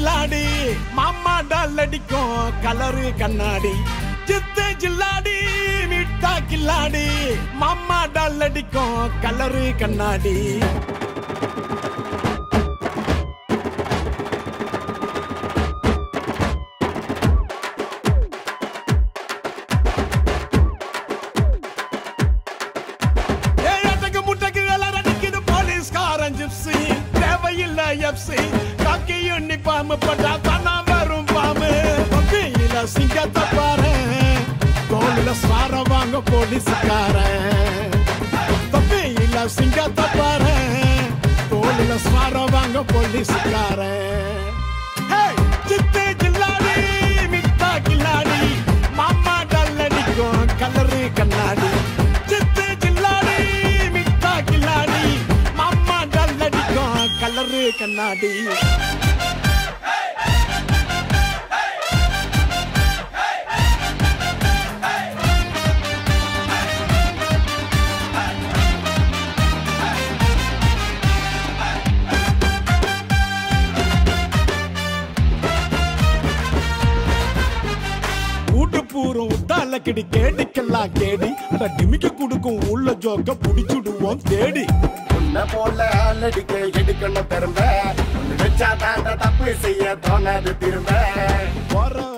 கில்லாடி மாமா டால் அடிக்கும் கலரு கண்ணாடி சித்து ஜில்லாடி மிட்டா கில்லாடி மாமா டால் அடிக்கும் கலரு கண்ணாடி ஏழட்டுக்கு முட்டைக்கு எல்லாம் அடிக்குது போலீஸ்காரன் ஜிப்ஸி தேவையில்லை எப்சி காக்கி யூனிஃபார்ம் போட்டா தானா வரும் பாம்பு பப்பியில சிங்கத்தை பாரு தோளில சார வாங்க போலீஸ்காரன் பப்பியில சிங்கத்தை பாரு தோளில சார வாங்க போலீஸ்காரன் ஹேய், சித்து ஜில்லாடி மிட்டா கில்லாடி மாமா டல்லடிக்கும் கலரு கண்ணாடி சித்து ஜில்லாடி மிட்டா கில்லாடி மாமா டல்லடிக்கும் கலரு கண்ணாடி ஊட்டு பூரம் உத்தால கிடி கேடிக்கெல்லாம் கேடி அட டிமிக்கி குடுக்கும் உள்ள ஜோக்க புடிச்சுடுவோம் தேடி உன்னை போல ஆளடிக்க எடுக்கணும் திரும்ப ஒண்ணு வச்சா தாண்ட தப்பு செய்ய தோணாது திரும்ப போற